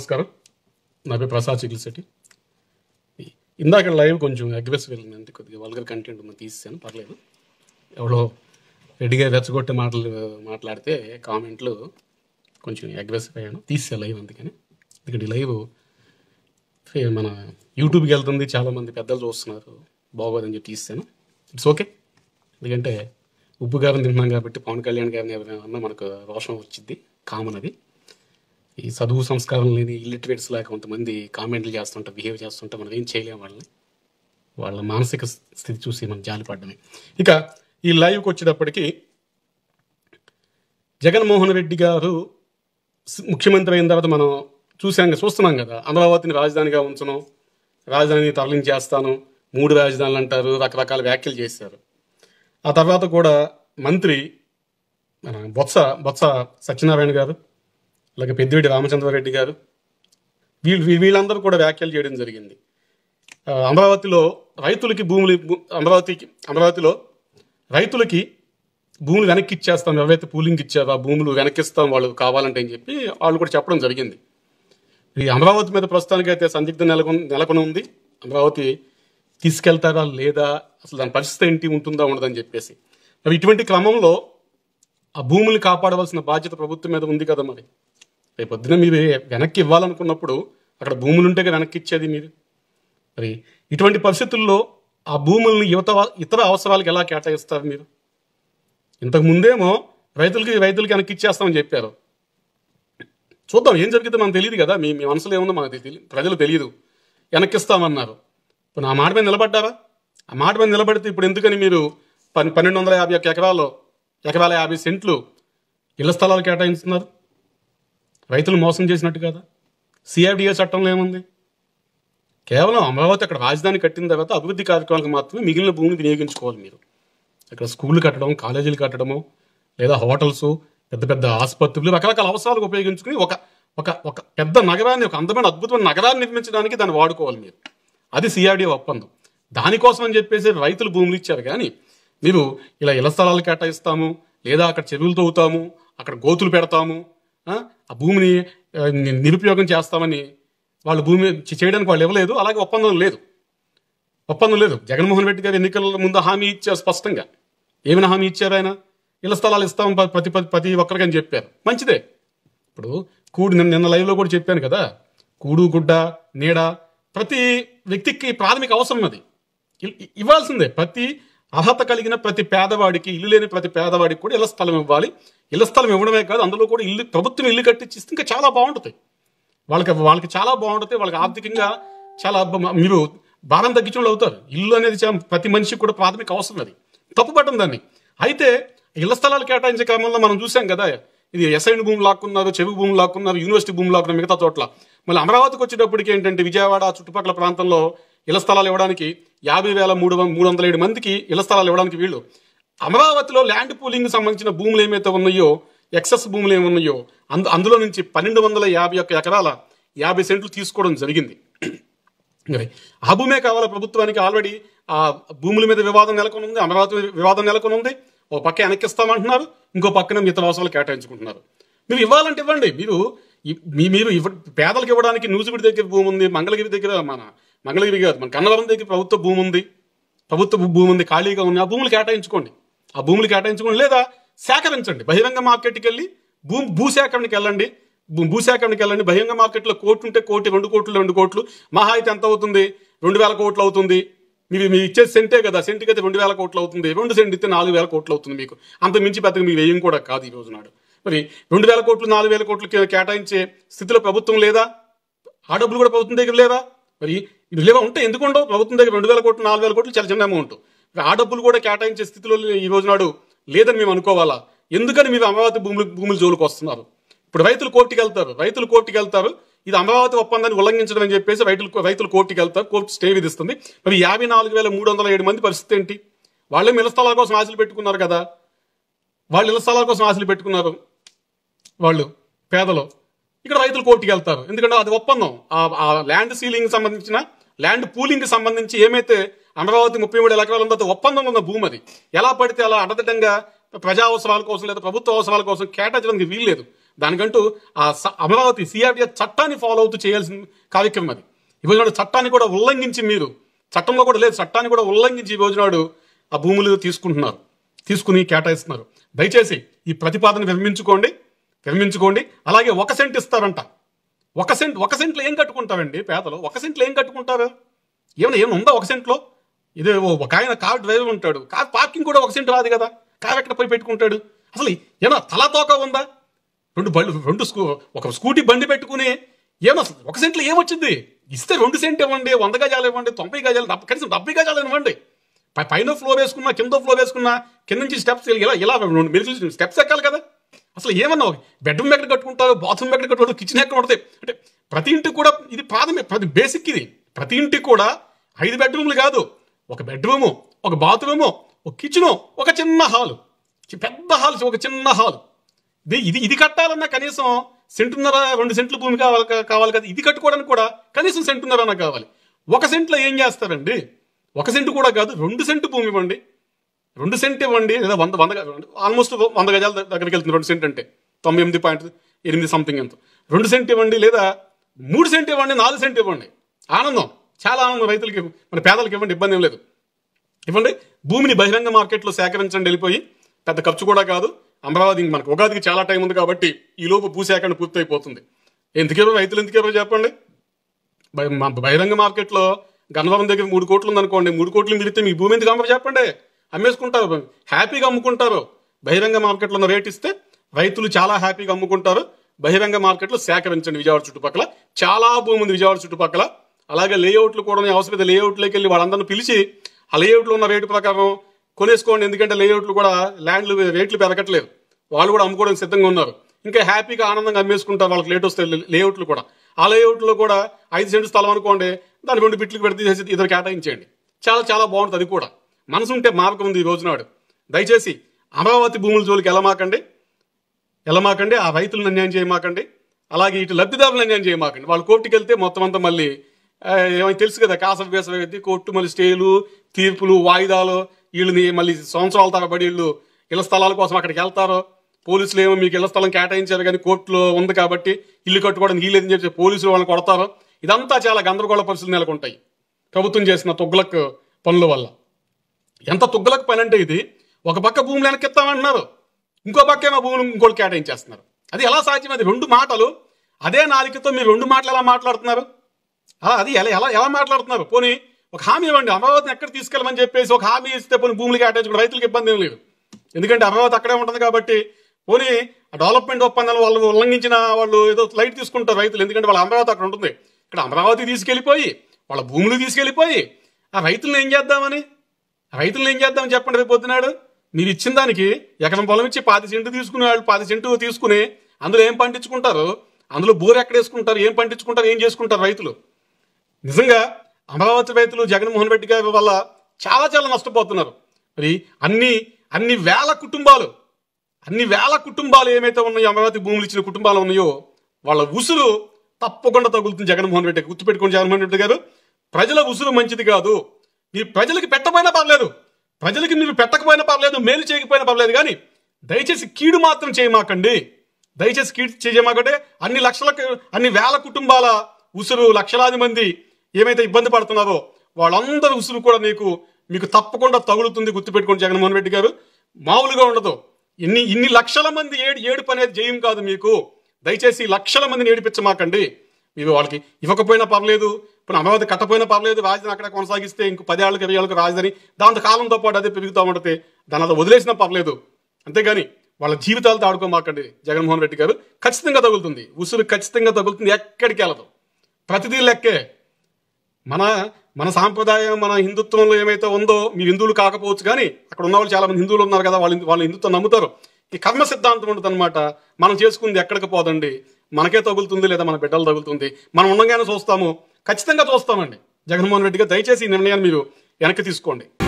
నమస్కారం నా పేరు ప్రసాద్ చికిల్సెట్టి ఇందాక లైవ్ కొంచెం అగ్రెసివ్ వెళ్ళింది కొద్దిగా వల్గర్ కంటెంట్ ఉంది తీసాను పర్లేదు ఎవడో రెడీగా రెచ్చగొట్టే మాటలు మాట్లాడితే కామెంట్లు కొంచెం అగ్రెసివ్ అయ్యాను తీసా లైవ్ అందుకని ఎందుకంటే ఈ లైవ్ ఫే- మన యూట్యూబ్కి వెళ్తుంది చాలామంది పెద్దలు చూస్తున్నారు బాగోదని చెప్పి తీసాను ఇట్స్ ఓకే ఎందుకంటే ఉప్పు గారిని తింటున్నాం కాబట్టి పవన్ కళ్యాణ్ గారిని ఎవరైనా మనకు రోషం వచ్చింది కామన్ అది ఈ చదువు సంస్కారం లేని ఇల్లిటరేట్స్ లాగా కొంతమంది కామెంట్లు చేస్తుంటే బిహేవ్ చేస్తుంటే మనం ఏం చేయలేం వాళ్ళని వాళ్ళ మానసిక స్థితి చూసి మనం జాలిపడ్డమే ఇక ఈ లైవ్కి వచ్చేటప్పటికి జగన్మోహన్ రెడ్డి గారు స్- ముఖ్యమంత్రి అయిన తర్వాత మనం చూసాం కదా, చూస్తున్నాం కదా అమరావతిని రాజధానిగా ఉంచను రాజధానిని తరలించేస్తాను మూడు రాజధానులు అంటారు రకరకాల వ్యాఖ్యలు చేశారు ఆ తర్వాత కూడా మంత్రి మన బొత్స బొత్స సత్యనారాయణ గారు అలాగే పెద్దిరెడ్డి రామచంద్రారెడ్డి గారు వీళ్ళు వీ- వీళ్ళందరూ కూడా వ్యాఖ్యలు చేయడం జరిగింది ఆ, అమరావతిలో రైతులకి భూములు భూ- అమరావతికి అమరావతిలో రైతులకి భూములు వెనక్కి ఇచ్చేస్తాం ఎవరైతే పూలింగ్ ఇచ్చారో ఆ భూములు వెనక్కిస్తాం వాళ్ళు కావాలంటే అని చెప్పి వాళ్ళు కూడా చెప్పడం జరిగింది ఈ అమరావతి మీద ప్రస్తుతానికి అయితే సందిగ్ధ నెలకొని నెలకొని ఉంది అమరావతి తీసుకెళ్తారా లేదా అసలు దాని పరిస్థితి ఏంటి ఉంటుందా ఉండదని చెప్పేసి మరి ఇటువంటి క్రమంలో ఆ భూములు కాపాడవలసిన బాధ్యత ప్రభుత్వం మీద ఉంది కదా మరి రేపు పొద్దున మీరు వెనక్కి ఇవ్వాలనుకున్నప్పుడు అక్కడ భూములు ఉంటే కదా వెనక్కి ఇచ్చేది మీరు మరి ఇటువంటి పరిస్థితుల్లో ఆ భూముల్ని యువత ఇతర అవసరాలకు ఎలా కేటాయిస్తారు మీరు ఇంతకు ముందేమో రైతులకి రైతులకి వెనక్కి ఇచ్చేస్తామని చెప్పారు చూద్దాం ఏం జరిగితే మనకు తెలియదు కదా మీ మీ మనసులో ఏముందో మనకు తెలియదు ప్రజలు తెలియదు వెనక్కిస్తామన్నారు ఇప్పుడు ఆ మాట మీద నిలబడ్డారా ఆ మాట మీద నిలబడితే ఇప్పుడు ఎందుకని మీరు పన్ పన్నెండు వందల యాభై ఒక్క ఎకరాల్లో ఎకరాల యాభై సెంట్లు ఇళ్ల స్థలాలు కేటాయిస్తున్నారు రైతులు మోసం చేసినట్టు కదా సిఆర్డిఏ చట్టంలో ఏముంది కేవలం అమరావతి అక్కడ రాజధాని కట్టిన తర్వాత అభివృద్ధి కార్యక్రమాలకు మాత్రమే మిగిలిన భూమిని వినియోగించుకోవాలి మీరు అక్కడ స్కూళ్ళు కట్టడం కాలేజీలు కట్టడము లేదా హోటల్స్ పెద్ద పెద్ద ఆసుపత్రులు రకరకాల అవసరాలకు ఉపయోగించుకుని ఒక ఒక ఒక పెద్ద నగరాన్ని ఒక అందమైన అద్భుతమైన నగరాన్ని నిర్మించడానికి దాన్ని వాడుకోవాలి మీరు అది సిఆర్డీ ఒప్పందం దానికోసం అని చెప్పేసి రైతులు భూములు ఇచ్చారు కానీ మీరు ఇలా ఇళ్ల స్థలాలు కేటాయిస్తాము లేదా అక్కడ చెరువులు తవ్వుతాము అక్కడ గోతులు పెడతాము ఆ, ఆ భూమిని ఆ, ని- నిరుపయోగం చేస్తామని వాళ్ళు భూమి చే- చేయడానికి వాళ్ళు ఇవ్వలేదు అలాగే ఒప్పందం లేదు ఒప్పందం లేదు జగన్మోహన్ రెడ్డి గారు ఎన్నికల ముందు హామీ ఇచ్చారు స్పష్టంగా ఏమైనా హామీ ఇచ్చారు ఆయన ఇళ్ల స్థలాలు ఇస్తాం ప- ప్రతి ప్రతి ప్రతి ఒక్కరికి అని చెప్పారు మంచిదే ఇప్పుడు కూడు నిన్న నిన్న లైవ్లో కూడా చెప్పాను కదా కూడు గుడ్డ నీడ ప్రతి వ్యక్తికి ప్రాథమిక అవసరం అది ఇ- ఇ- ఇవ్వాల్సిందే ప్రతి అర్హత కలిగిన ప్రతి పేదవాడికి ఇల్లు లేని ప్రతి పేదవాడికి కూడా ఇళ్ల స్థలం ఇవ్వాలి ఇళ్ల స్థలం ఇవ్వడమే కాదు అందులో కూడా ఇల్లు ప్రభుత్వం ఇల్లు కట్టించిస్తే ఇంకా చాలా బాగుంటుంది వాళ్ళకి వాళ్ళకి చాలా బాగుంటుంది వాళ్ళకి ఆర్థికంగా చాలా బ- మీరు భారం తగ్గించిన వాళ్ళు అవుతారు ఇల్లు అనేది చా- ప్రతి మనిషికి కూడా ప్రాథమిక అవసరం అది తప్పుపట్టం దాన్ని అయితే ఇళ్ల స్థలాలు కేటాయించే క్రమంలో మనం చూసాం కదా ఇది ఎస్ఐన్ భూములు లాక్కున్నారు చెరువు భూములు లాక్కున్నారు యూనివర్సిటీ భూములు లాక్కున్నారు మిగతా చోట్ల మళ్ళీ అమరావతికి వచ్చేటప్పటికి ఏంటంటే విజయవాడ ఆ చుట్టుపక్కల ప్రాంతంలో ఇళ్ల స్థలాలు ఇవ్వడానికి యాభై వేల మూడు వం- మూడు వందల ఏడు మందికి ఇళ్ల స్థలాలు ఇవ్వడానికి వీళ్ళు అమరావతిలో ల్యాండ్ పూలింగ్ సంబంధించిన భూములు ఏమైతే ఉన్నాయో ఎక్సెస్ భూములు ఏమున్నాయో అందు అందులో నుంచి పన్నెండు వందల యాభై ఒక్క ఎకరాల యాభై సెంట్లు తీసుకోవడం జరిగింది మరి ఆ భూమే కావాలా ప్రభుత్వానికి ఆల్రెడీ ఆ భూముల మీద వివాదం నెలకొని ఉంది అమరావతి మీద వివాదం నెలకొని ఉంది ఓ పక్క వెనక్కిస్తామంటున్నారు ఇంకో పక్కన మిగతా అవసరాలు కేటాయించుకుంటున్నారు మీరు ఇవ్వాలంటే ఇవ్వండి మీరు ఇ- మీ మీరు ఇవ్వ పేదలకు ఇవ్వడానికి నూజిబిడి దగ్గర భూమి ఉంది మంగళగిరి దగ్గర మన మంగళగిరి కాదు మన కన్నవరం దగ్గర ప్రభుత్వ భూమి ఉంది ప్రభుత్వ భూ- భూమి ఉంది ఖాళీగా ఉంది ఆ భూములు కేటాయించుకోండి ఆ భూములు కేటాయించుకోండి లేదా సేకరించండి బహిరంగ మార్కెట్కి వెళ్ళి భూ భూసేకరణకి వెళ్ళండి భూ- భూసేకరణకి వెళ్ళండి బహిరంగ మార్కెట్లో కోటి ఉంటే కోటి రెండు కోట్లు రెండు కోట్లు మహా అయితే ఎంత అవుతుంది రెండు వేల కోట్లు అవుతుంది మీరు మీరు ఇచ్చే సెంటే కదా సెంట్కి అయితే రెండు వేల కోట్లు అవుతుంది రెండు సెంట్ ఇస్తే నాలుగు వేల కోట్లు అవుతుంది మీకు అంత మించి పెద్దగా మీ వ్యయం కూడా కాదు ఈ రోజు నాడు మరి రెండు వేల కోట్లు నాలుగు వేల కోట్లు కే- కేటాయించే స్థితిలో ప్రభుత్వం లేదా ఆ డబ్బులు కూడా ప్రభుత్వం దగ్గర లేదా మరి ఇది లేవా ఉంటే ఎందుకు ఉండవు ప్రభుత్వం దగ్గర రెండు వేల కోట్లు నాలుగు వేల కోట్లు చాలా చిన్న అమౌంట్ మరి ఆ డబ్బులు కూడా కేటాయించే స్థితిలో ఈ రోజు నాడు లేదని మేము అనుకోవాలా ఎందుకని మీరు అమరావతి భూములు భూముల జోలికి వస్తున్నారు ఇప్పుడు రైతులు కోర్టుకి వెళ్తారు రైతులు కోర్టుకి వెళ్తారు ఇది అమరావతి ఒప్పందాన్ని ఉల్లంఘించడం అని చెప్పేసి రైతులు రైతులు కోర్టుకి వెళ్తారు కోర్టు స్టే విధిస్తుంది మరి యాభై నాలుగు వేల మూడు వందల ఏడు మంది పరిస్థితి ఏంటి వాళ్ళే ఇళ్ల స్థలాల కోసం ఆశలు పెట్టుకున్నారు కదా వాళ్ళు ఇళ్ల స్థలాల కోసం ఆశలు పెట్టుకున్నారు వాళ్ళు పేదలు ఇక్కడ రైతులు కోర్టుకి వెళ్తారు ఎందుకంటే అది ఒప్పందం ఆ- ఆ ల్యాండ్ సీలింగ్ సంబంధించిన ల్యాండ్ పూలింగ్ సంబంధించి ఏమైతే అమరావతి ముప్పై మూడు ఎకరాలు ఉందో అది ఒప్పందం ఉన్న భూమి అది ఎలా పడితే అలా అడదటంగా ప్రజా అవసరాల కోసం లేదా ప్రభుత్వ అవసరాల కోసం కేటాయించడానికి వీల్లేదు దానికంటూ ఆ స- అమరావతి సిఆర్డిఎస్ చట్టాన్ని ఫాలో అవుతూ చేయాల్సిన కార్యక్రమం అది ఈ రోజు నాడు చట్టాన్ని కూడా ఉల్లంఘించి మీరు చట్టంలో కూడా లేదు చట్టాన్ని కూడా ఉల్లంఘించి ఈ రోజు నాడు ఆ భూములు తీసుకుంటున్నారు తీసుకుని కేటాయిస్తున్నారు దయచేసి ఈ ప్రతిపాదన విరమించుకోండి విరమించుకోండి అలాగే ఒక సెంట్ ఇస్తారంట ఒక సెంట్ ఒక సెంట్లో ఏం కట్టుకుంటారండి పేదలు ఒక సెంట్లో ఏం కట్టుకుంటారు ఏమైనా ఏమైనా ఉందా ఒక సెంట్లో ఇదే ఓ ఒక ఆయన కార్ డ్రైవర్ ఉంటాడు కార్ పార్కింగ్ కూడా ఒక సెంట్ రాదు కదా కార్ ఎక్కడ పోయి పెట్టుకుంటాడు అసలు ఏమైనా తలాతోక ఉందా రెండు బళ్ళు రెండు స్కూ ఒక స్కూటీ బండి పెట్టుకుని ఏమో అసలు ఒక సెంట్లో ఏమొచ్చింది ఇస్తే రెండు సెంట్ ఇవ్వండి వంద గజాలు ఇవ్వండి తొంభై గజాలు డెబ్బై- కనీసం డెబ్బై గజాలు ఇవ్వండి పై- పైన ఫ్లోర్ వేసుకున్నా కింద ఫ్లోర్ వేసుకున్నా కింద నుంచి స్టెప్స్ ఇలా ఇలా రెండు మెరుగులు స్టెప్స్ ఎక్కాలి కదా అసలు ఏమన్నా బెడ్రూమ్ ఎక్కడ కట్టుకుంటారు బాత్రూమ్ ఎక్కడ కట్టుకుంటారు కిచెన్ ఎక్కడ ఉంటుంది అంటే ప్రతి ఇంటికి కూడా ఇది ప్రాథమిక ప్రతి బేసిక్ ఇది ప్రతి ఇంటికి కూడా ఐదు బెడ్రూమ్లు కాదు ఒక బెడ్రూము ఒక బాత్రూము ఒక కిచెను ఒక చిన్న హాలు పెద్ద హాల్ ఒక చిన్న హాల్ ఇది ఇది ఇది కట్టాలన్నా కనీసం సెంటున్నర రెండు సెంట్ల భూమి కావాలి కా- కావాలి కదా ఇది కట్టుకోవడానికి కూడా కనీసం సెంటున్నర అన్న కావాలి ఒక సెంట్లో ఏం చేస్తారండి ఒక సెంటు కూడా కాదు రెండు సెంటు భూమి ఇవ్వండి రెండు సెంట్ ఇవ్వండి లేదా వంద వంద ఆల్మోస్ట్ వంద గజాల ద- దగ్గరికి వెళ్తుంది రెండు సెంట్ అంటే తొంభై ఎనిమిది పాయింట్ ఎనిమిది సంథింగ్ ఎంత రెండు సెంట్ ఇవ్వండి లేదా మూడు సెంట్ ఇవ్వండి నాలుగు సెంట్ ఇవ్వండి ఆనందం చాలా ఆనందం రైతులకి మన పేదలకు ఇవ్వండి ఇబ్బంది ఏం లేదు ఇవ్వండి భూమిని బహిరంగ మార్కెట్లో సేకరించండి వెళ్ళిపోయి పెద్ద ఖర్చు కూడా కాదు అమరావతి మనకు ఉగాదికి చాలా టైం ఉంది కాబట్టి ఈ లోపు భూసేకరణ పూర్తయిపోతుంది ఎందుకెవరు రైతులు ఎందుకెవరు చెప్పండి బై- మా బహిరంగ మార్కెట్లో గన్నవరం దగ్గర మూడు కోట్లు ఉందనుకోండి మూడు కోట్లు మిగిలితే మీ భూమి ఎందుకు అమ్మరు చెప్పండి అమ్మేసుకుంటారు హ్యాపీగా అమ్ముకుంటారు బహిరంగ మార్కెట్లో ఉన్న రేట్ ఇస్తే రైతులు చాలా హ్యాపీగా అమ్ముకుంటారు బహిరంగ మార్కెట్లో సేకరించండి విజయవాడ చుట్టుపక్కల చాలా భూమి ఉంది విజయవాడ చుట్టుపక్కల అలాగే లేఅవుట్లు కూడా ఉన్నాయి. అవసరమైతే లేఅవుట్లోకి వెళ్ళి వాళ్ళందరిని పిలిచి ఆ లేఅవుట్లో ఉన్న రేటు ప్రకారం కొనేసుకోండి ఎందుకంటే లేఅవుట్లు కూడా ల్యాండ్లు రేట్లు పెరగట్లేదు వాళ్ళు కూడా అమ్ముకోవడానికి సిద్ధంగా ఉన్నారు ఇంకా హ్యాపీగా ఆనందంగా అమ్మేసుకుంటారు వాళ్ళకి లేట్ వస్తే లేఅవుట్లు కూడా ఆ లేఅవుట్లో కూడా ఐదు సెంటు స్థలం అనుకోండి దాని రెండు బిట్లకు పెడితే తీసేసి ఇద్దరు కేటాయించండి చాలా చాలా బాగుంటుంది అది కూడా మనసు ఉంటే మార్గం ఉంది ఈ రోజునాడు దయచేసి అమరావతి భూముల జోలికి వెళ్ళమాకండి వెళ్ళమాకండి ఆ రైతులను అన్యాయం చేయమాకండి అలాగే ఇటు లబ్ధిదారులను అన్యాయం చేయమాకండి వాళ్ళు కోర్టుకి వెళ్తే మొత్తం అంతా మళ్ళీ ఆ, ఏమైనా తెలుసు కదా కాసవ వేసవ ఎత్తి కోర్టు మళ్ళీ స్టేలు తీర్పులు వాయిదాలు వీళ్ళని మళ్ళీ సంవత్సరాల తరబడి వీళ్ళు ఇళ్ల స్థలాల కోసం అక్కడికి వెళ్తారు పోలీసులు ఏమో మీకు ఇళ్ల స్థలం కేటాయించారు కానీ కోర్టులో ఉంది కాబట్టి ఇల్లు కట్టుకోవడానికి వీలేదని చెప్పి పోలీసులు వాళ్ళని కొడతారు ఇదంతా చాలా గందరగోళ పరిస్థితులు నెలకొంటాయి ప్రభుత్వం చేసిన తుగ్లక్ పనుల వల్ల ఎంత తుగ్గలకు పని అంటే ఇది ఒక పక్క భూములు వెనక్కిస్తామంటున్నారు ఇంకో పక్క ఏమో భూములు ఇంకోటి కేటాయించేస్తున్నారు అది ఎలా సాధ్యం అది రెండు మాటలు అదే నాలికతో మీరు రెండు మాటలు ఎలా మాట్లాడుతున్నారు అలా అది ఎలా ఎలా ఎలా మాట్లాడుతున్నారు పోనీ ఒక హామీ ఇవ్వండి అమరావతిని ఎక్కడ తీసుకెళ్ళమని చెప్పేసి ఒక హామీ ఇస్తే పోనీ భూములు కేటాయించుకుని రైతులకు ఇబ్బంది ఏం లేదు ఎందుకంటే అమరావతి అక్కడే ఉంటుంది కాబట్టి పోనీ ఆ డెవలప్మెంట్ ఒప్పందాలు వాళ్ళు ఉల్లంఘించిన వాళ్ళు ఏదో లైట్ తీసుకుంటారు రైతులు ఎందుకంటే వాళ్ళ అమరావతి అక్కడ ఉంటుంది ఇక్కడ అమరావతి తీసుకెళ్ళిపోయి వాళ్ళ భూములు తీసుకెళ్ళిపోయి ఆ రైతులను ఏం చేద్దామని ఆ రైతులను ఏం చేద్దామని చెప్పండి రేపు పొద్దునాడు మీరు ఇచ్చిన దానికి ఎకరం పొలం ఇచ్చి పాతి సెంటు తీసుకునే వాళ్ళు పాతి సెంటు తీసుకుని అందులో ఏం పండించుకుంటారు అందులో బోర్ ఎక్కడ వేసుకుంటారు ఏం పండించుకుంటారు ఏం చేసుకుంటారు రైతులు నిజంగా అమరావతి రైతులు జగన్మోహన్ రెడ్డి గారి వల్ల చాలా చాలా నష్టపోతున్నారు మరి అన్ని అన్ని వేల కుటుంబాలు అన్ని వేల కుటుంబాలు ఏమైతే ఉన్నాయో అమరావతి భూములు ఇచ్చిన కుటుంబాలు ఉన్నాయో వాళ్ళ ఉసురు తప్పకుండా తగులుతుంది జగన్మోహన్ రెడ్డి గుర్తుపెట్టుకోండి జగన్మోహన్ రెడ్డి గారు ప్రజల ఉసురు మంచిది కాదు మీ ప్రజలకి పెట్టపోయినా పర్లేదు ప్రజలకి మీరు పెట్టకపోయినా పర్లేదు మేలు చేయకపోయినా పర్లేదు కానీ దయచేసి కీడు మాత్రం చేయమాకండి దయచేసి కీడు చేయమాకంటే అన్ని లక్షలకు అన్ని వేల కుటుంబాల ఉసురు లక్షలాది మంది ఏమైతే ఇబ్బంది పడుతున్నారో వాళ్ళందరి ఉసురు కూడా నీకు మీకు తప్పకుండా తగులుతుంది గుర్తుపెట్టుకోండి జగన్మోహన్ రెడ్డి గారు మామూలుగా ఉండదు ఇన్ని ఇన్ని లక్షల మంది ఏడు ఏడుపు అనేది జయం కాదు మీకు దయచేసి లక్షల మందిని ఏడిపించమాకండి మీరు వాళ్ళకి ఇవ్వకపోయినా పర్లేదు ఇప్పుడు అమరావతి కట్టపోయినా పర్లేదు రాజధాని అక్కడ కొనసాగిస్తే ఇంకో పది ఏళ్ళకి ఇరవై ఏళ్ళకి రాజధాని దాంతో కాలంతో పాటు అదే పెరుగుతూ ఉంటుంది దాని అలా వదిలేసినా పర్లేదు అంతేగాని వాళ్ళ జీవితాలతో ఆడుకోమాకండి జగన్మోహన్ రెడ్డి గారు ఖచ్చితంగా తగులుతుంది ఉసురు ఖచ్చితంగా తగులుతుంది ఎక్కడికి వెళ్ళదు ప్రతిదీ లెక్కే మన మన సాంప్రదాయం మన హిందుత్వంలో ఏమైతే ఉందో మీరు హిందువులు కాకపోవచ్చు కానీ అక్కడ ఉన్న వాళ్ళు చాలా మంది హిందువులు ఉన్నారు కదా వాళ్ళు వాళ్ళు హిందుత్వం నమ్ముతారు ఈ కర్మ సిద్ధాంతం ఉంటుంది అనమాట మనం చేసుకుంది ఎక్కడికి పోదండి మనకే తగులుతుంది లేదా మన బిడ్డలు తగులుతుంది మనం ఉండగానే చూస్తాము ఖచ్చితంగా చూస్తామండి జగన్మోహన్ రెడ్డి గారు దయచేసి ఈ నిర్ణయాన్ని మీరు వెనక్కి తీసుకోండి